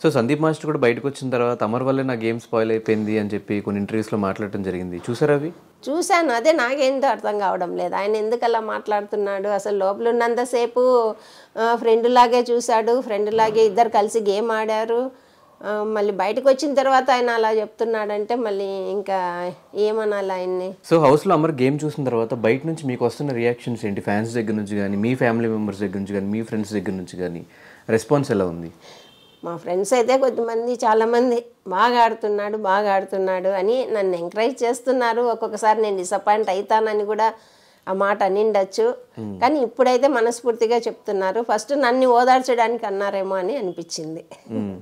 So Sandeep master కూడా బయటకు వచ్చిన తర్వాత అమర్ వల్లే నా గేమ్ స్పాయిల్ అయిపోయింది అని చెప్పి కొన్ని ఇంటర్వ్యూస్లో మాట్లాడటం జరిగింది చూసారా అవి చూశాను అదే నాకేంటో అర్థం కావడం లేదు ఆయన ఎందుకు అలా మాట్లాడుతున్నాడు అసలు లోపల ఉన్నంతసేపు ఫ్రెండ్ లాగే చూశాడు ఫ్రెండ్ లాగే ఇద్దరు కలిసి గేమ్ ఆడారు ఆ, మళ్ళీ బయటకు వచ్చిన తర్వాత ఆయన అలా చెప్తున్నాడంటే మళ్ళీ ఇంకా ఏమనాలి ఆయన్ని సో హౌస్లో అమర్ గేమ్ చూసిన తర్వాత బయట నుంచి మీకు వస్తున్న రియాక్షన్స్ ఏంటి ఫ్యాన్స్ దగ్గర నుంచి కానీ మీ ఫ్యామిలీ మెంబర్స్ దగ్గర నుంచి కానీ మీ ఫ్రెండ్స్ దగ్గర నుంచి కానీ రెస్పాన్స్ ఎలా ఉంది మా ఫ్రెండ్స్ అయితే కొద్దిమంది చాలామంది బాగా ఆడుతున్నాడు బాగా ఆడుతున్నాడు అని నన్ను ఎంకరేజ్ చేస్తున్నారు ఒక్కొక్కసారి నేను డిసప్పాయింట్ అవుతానని కూడా ఆ మాట అనిండొచ్చు కానీ ఇప్పుడైతే మనస్ఫూర్తిగా చెప్తున్నారు ఫస్ట్ నన్ను ఓదార్చడానికి అన్నారేమో అని అనిపించింది మ్మ్.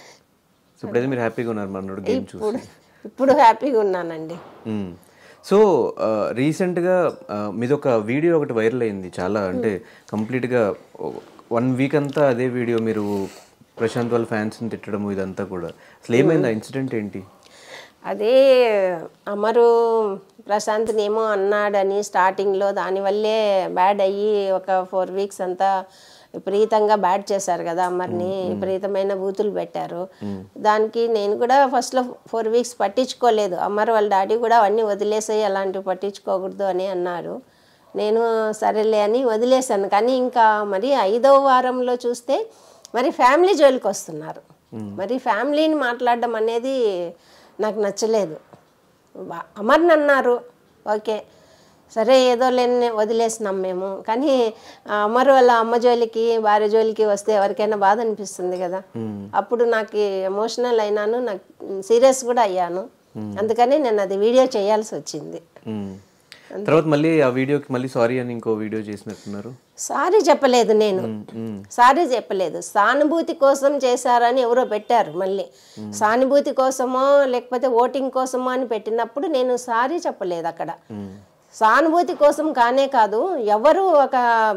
సో ఇప్పుడైతే మీరు హ్యాపీగా ఉన్నారు మనోడు గేమ్ చూసి ఇప్పుడు ఇప్పుడు హ్యాపీగా ఉన్నానండి మ్మ్. సో ఆ, రీసెంట్గా ఆ, మీది ఒక వీడియో ఒకటి వైరల్ అయింది చాలా అంటే కంప్లీట్గా వన్ వీక్ అంతా అదే వీడియో మీరు ప్రశాంత్ వాళ్ళ ఫ్యాన్స్ని తిట్టడం ఇదంతా కూడా అసలు ఏమైంది ఆ ఇన్సిడెంట్ ఏంటి అదే అమరు ప్రశాంత్ని ఏమో అన్నాడని స్టార్టింగ్లో దానివల్లే బ్యాడ్ అయ్యి ఒక ఫోర్ వీక్స్ అంతా విపరీతంగా బ్యాడ్ చేశారు కదా అమర్ని విపరీతమైన బూతులు పెట్టారు దానికి నేను కూడా ఫస్ట్లో ఫోర్ వీక్స్ పట్టించుకోలేదు అమర్ వాళ్ళ డాడీ కూడా అవన్నీ వదిలేసాయి అలాంటివి పట్టించుకోకూడదు అని అన్నారు నేను సరేలే అని వదిలేశాను కానీ ఇంకా మరి ఐదవ వారంలో చూస్తే మరి ఫ్యామిలీ జోలికి వస్తున్నారు మరి ఫ్యామిలీని మాట్లాడడం అనేది నాకు నచ్చలేదు వా- అమర్ని అన్నారు ఓకే సరే ఏదో లేని వదిలేసినాం మేము కానీ ఆ అమర్ వాళ్ళ అమ్మ జోలికి భార్య జోలికి వస్తే ఎవరికైనా బాధ అనిపిస్తుంది కదా అప్పుడు నాకు ఎమోషనల్ అయినాను నాకు సీరియస్ కూడా అయ్యాను అందుకని నేను అది వీడియో చేయాల్సి వచ్చింది మ్మ్. తర్వాత మళ్ళీ ఆ వీడియోకి మళ్ళీ సారీ అని ఇంకో వీడియో చేసినట్టున్నారు సారీ చెప్పలేదు నేను సారీ చెప్పలేదు సానుభూతి కోసం చేశారని ఎవరో పెట్టారు మళ్ళీ సానుభూతి కోసమో లేకపోతే ఓటింగ్ కోసమో అని పెట్టినప్పుడు నేను సారీ చెప్పలేదు అక్కడ సానుభూతి కోసం కానే కాదు ఎవరు ఒక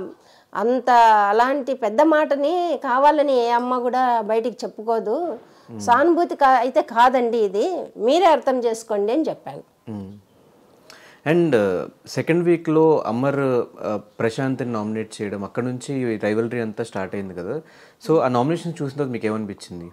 అంత అలాంటి పెద్ద మాటని కావాలని ఏ అమ్మ కూడా బయటికి చెప్పుకోదు సానుభూతి కా అయితే కాదండి ఇది మీరే అర్థం చేసుకోండి అని చెప్పాను అండ్ సెకండ్ వీక్లో అమర్ ఆ, ప్రశాంత్ని నామినేట్ చేయడం అక్కడ నుంచి రైవలరీ అంతా స్టార్ట్ అయింది కదా సో ఆ నామినేషన్ చూసిన తర్వాత మీకు ఏమనిపించింది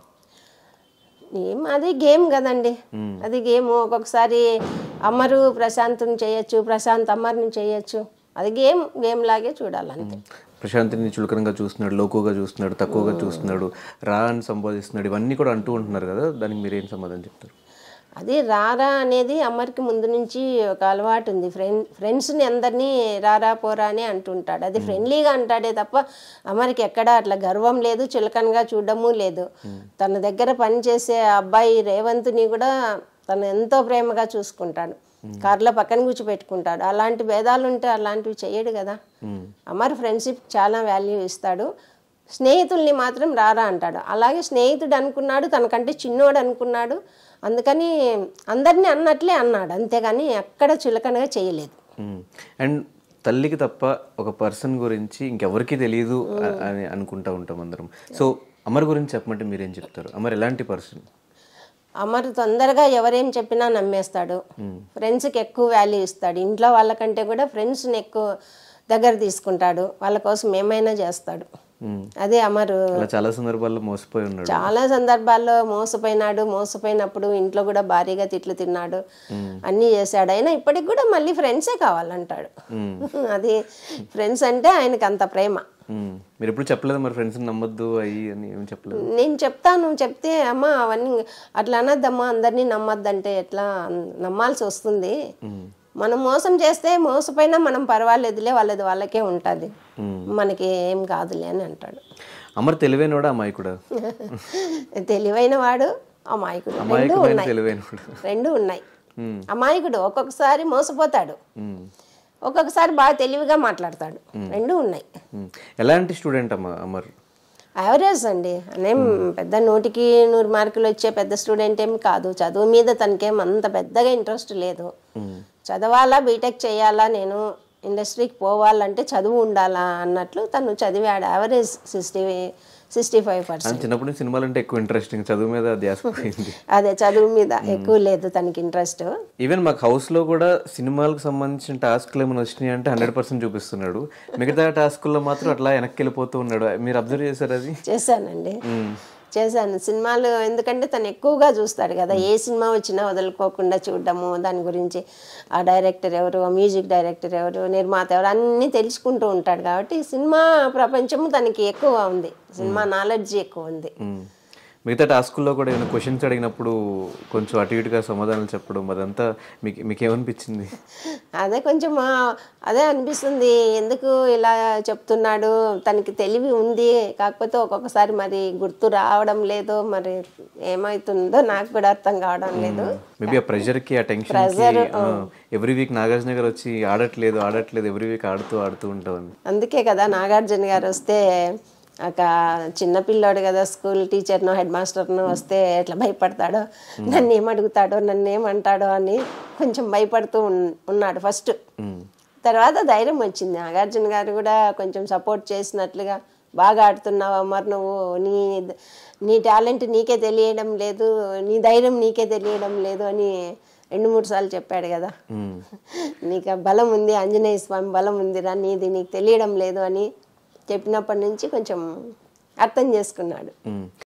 ఏం అది గేమ్ కదండి అది గేమ్ ఒక్కొక్కసారి అమరు ప్రశాంత్ని చేయొచ్చు ప్రశాంత్ అమర్ని చేయొచ్చు అది గేమ్ గేమ్ లాగే చూడాలంతే ప్రశాంత్ని చులకనంగా చూస్తున్నాడు లోకుగా చూస్తున్నాడు తక్కువగా చూస్తున్నాడు రా అని సంబోధిస్తున్నాడు ఇవన్నీ కూడా అంటూ ఉంటున్నారు కదా దానికి మీరు ఏం సమాధానం చెప్తారు అది రారా అనేది అమర్కి ముందు నుంచి ఒక అలవాటు ఉంది ఫ్రెండ్ ఫ్రెండ్స్ని అందరినీ రారా పోరా అని అంటుంటాడు అది ఫ్రెండ్లీగా అంటాడే తప్ప అమర్కి ఎక్కడ అట్లా గర్వం లేదు చులకనగా చూడడము లేదు తన దగ్గర పనిచేసే అబ్బాయి రేవంత్ని కూడా తను ఎంతో ప్రేమగా చూసుకుంటాడు కార్లో పక్కన కూర్చోపెట్టుకుంటాడు అలాంటి భేదాలు ఉంటే అలాంటివి చేయడు కదా అమర్ ఫ్రెండ్షిప్ చాలా వాల్యూ ఇస్తాడు స్నేహితుల్ని మాత్రం రారా అంటాడు అలాగే స్నేహితుడు అనుకున్నాడు తనకంటే చిన్నోడు అనుకున్నాడు అందుకని అందరినీ అన్నట్లే అన్నాడు అంతేగాని ఎక్కడ చులకనగా చేయలేదు అండ్ తల్లికి తప్ప ఒక పర్సన్ గురించి ఇంకెవరికి తెలియదు అ- అని అనుకుంటా ఉంటాం అందరం సో అమర్ గురించి చెప్పమంటే మీరేం చెప్తారు అమర్ ఎలాంటి పర్సన్ అమర్ తొందరగా ఎవరేం చెప్పినా నమ్మేస్తాడు ఫ్రెండ్స్కి ఎక్కువ వాల్యూ ఇస్తాడు ఇంట్లో వాళ్ళకంటే కూడా ఫ్రెండ్స్ని ఎక్కువ దగ్గర తీసుకుంటాడు వాళ్ళ కోసం ఏమైనా చేస్తాడు అదే అమరు అలా చాలా సందర్భాల్లో మోసపోయి ఉన్నాడు చాలా సందర్భాల్లో మోసపోయినాడు మోసపోయినప్పుడు ఇంట్లో కూడా భారీగా తిట్లు తిన్నాడు అన్నీ చేశాడు అయినా ఇప్పటికి కూడా మళ్ళీ ఫ్రెండ్సే కావాలంటాడు అది ఫ్రెండ్స్ అంటే ఆయనకి అంత ప్రేమ మ్మ్. మీరు ఎప్పుడు చెప్పలేదు మరి ఫ్రెండ్స్ని నమ్మొద్దు అయ్యి అని ఏం చెప్పలేదు నేను చెప్తాను చెప్తే అమ్మ అవన్నీ అట్లా అనద్దమ్మా అందరినీ నమ్మద్దంటే ఎట్లా నమ్మాల్సి వస్తుంది మనం మోసం చేస్తే మోసపోయినా మనం పర్వాలేదులే వాళ్ళది వాళ్ళకే ఉంటుంది మనకి ఏం కాదులే అని అంటాడు అమర్ తెలివైనోడా అమాయకుడా తెలివైన వాడు అమాయకుడు రెండు అమాయకమైన ఉన్నాయి తెలివైనోడు రెండు ఉన్నాయి అమాయకుడు ఒక్కొక్కసారి మోసపోతాడు ఒక్కొక్కసారి బాగా తెలివిగా మాట్లాడతాడు రెండు ఉన్నాయి మ్మ్. ఎలాంటి స్టూడెంట్ అమ్మ అమర్ యావరేజ్ అండి అనేం పెద్ద నూటికి నూరు మార్కులు వచ్చే పెద్ద స్టూడెంట్ ఏం కాదు చదువు మీద తనకేం అంత పెద్దగా ఇంట్రెస్ట్ లేదు చదవాలా బీటెక్ చేయాలా నేను ఇండస్ట్రీకి పోవాలంటే చదువు ఉండాలా అన్నట్లు తను చదివాడు average sixty sixty five percent అని చిన్నప్పటి నుంచి సినిమాలు అంటే ఎక్కువ ఇంట్రెస్టింగ్ చదువు మీద ధ్యాస పోయింది అదే చదువు మీద ఎక్కువ లేదు తనకి ఇంట్రెస్ట్ ఈవెన్ మాకు హౌస్లో కూడా సినిమాలకు సంబంధించిన టాస్క్లు ఏమైనా వచ్చినాయి అంటే హండ్రెడ్ పర్సెంట్ చూపిస్తున్నాడు మిగతా టాస్కుల్లో మాత్రం అట్లా వెనక్కి వెళ్ళిపోతూ ఉన్నాడు మీరు అబ్జర్వ్ చేశారు అది చేశానండి మ్మ్. చేశాను సినిమాలు ఎందుకంటే తను ఎక్కువగా చూస్తాడు కదా ఏ సినిమా వచ్చినా వదులుకోకుండా చూడడము దాని గురించి ఆ డైరెక్టర్ ఎవరు ఆ మ్యూజిక్ డైరెక్టర్ ఎవరు నిర్మాత ఎవరు అన్నీ తెలుసుకుంటూ ఉంటాడు కాబట్టి సినిమా ప్రపంచము తనకి ఎక్కువ ఉంది సినిమా నాలెడ్జ్ ఎక్కువ ఉంది మ్మ్. మిగతా టాస్కుల్లో కూడా ఏమైనా క్వశ్చన్స్ అడిగినప్పుడు కొంచెం అటు ఇటుగా సమాధానాలు చెప్పడం అదంతా మీకు మీకేమనిపించింది అదే కొంచెం ఆ, అదే అనిపిస్తుంది ఎందుకు ఇలా చెప్తున్నాడు తనకి తెలివి ఉంది కాకపోతే ఒక్కొక్కసారి మరి గుర్తు రావడం లేదు మరి ఏమవుతుందో నాకు కూడా అర్థం కావడం లేదు మేబీ ఆ ప్రెషర్కి ఆ టెన్షన్కి ఎవ్రీ వీక్ నాగార్జున గారు వచ్చి ఆడట్లేదు ఆడట్లేదు ఎవ్రీ వీక్ ఆడుతూ ఆడుతూ ఉంటామని అందుకే కదా నాగార్జున గారు వస్తే ఒక చిన్న పిల్లోడు కదా స్కూల్ టీచర్నో హెడ్ మాస్టర్నో వస్తే ఎట్లా భయపడతాడో నన్ను ఏమడుగుతాడో నన్ను ఏమంటాడో అని కొంచెం భయపడుతూ ఉన్- ఉన్నాడు ఫస్ట్ తర్వాత ధైర్యం వచ్చింది నాగార్జున గారు కూడా కొంచెం సపోర్ట్ చేసినట్లుగా బాగా ఆడుతున్నావు అమర్ నువ్వు నీ నీ టాలెంట్ నీకే తెలియడం లేదు నీ ధైర్యం నీకే తెలియడం లేదు అని రెండు మూడు సార్లు చెప్పాడు కదా నీకు ఆ బలం ఉంది ఆంజనేయ స్వామి బలం ఉందిరా నీది నీకు తెలియడం లేదు అని చెప్పినప్పటి నుంచి కొంచెం అర్థం చేసుకున్నాడు మ్మ్.